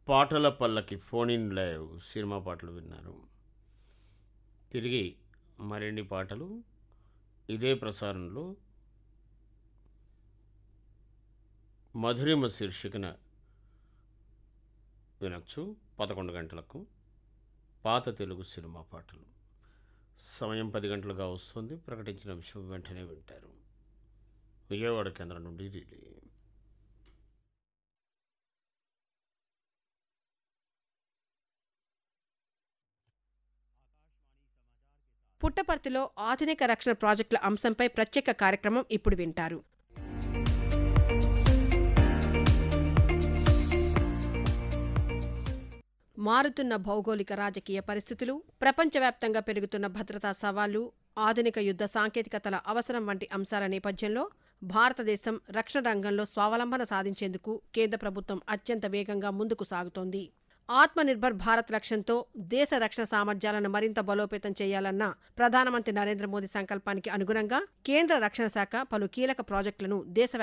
పాటల పల్లకి phone in live cinema పాటలు విన్నారు తిరిగి మరిన్ని పాటలు ఇదే ప్రసారంలో మధురిమ శీర్షికన వినొచ్చు పదకొండు గంటలకు పాత తెలుగు సినిమా పాటలు సమయం పది గంటలుగా వస్తుంది ప్రకటించిన విషయం వెంటనే వింటారు విజయవాడ కేంద్రం నుండి రిలే పుట్టపర్తిలో ఆధునిక రక్షణ ప్రాజెక్టుల అంశంపై ప్రత్యేక కార్యక్రమం ఇప్పుడు వింటారు మారుతున్న భౌగోళిక రాజకీయ పరిస్థితులు ప్రపంచవ్యాప్తంగా పెరుగుతున్న భద్రతా సవాళ్లు ఆధునిక యుద్ధ సాంకేతికతల అవసరం వంటి అంశాల నేపథ్యంలో భారతదేశం రక్షణ రంగంలో స్వావలంబన సాధించేందుకు కేంద్ర ప్రభుత్వం అత్యంత వేగంగా ముందుకు సాగుతోంది ఆత్మనిర్భర్ భారత్ లక్ష్యంతో దేశ రక్షణ సామర్థ్యాలను మరింత బలోపేతం చేయాలన్న ప్రధానమంత్రి నరేంద్ర మోదీ సంకల్పానికి అనుగుణంగా కేంద్ర రక్షణ శాఖ పలు కీలక ప్రాజెక్టులను దేశ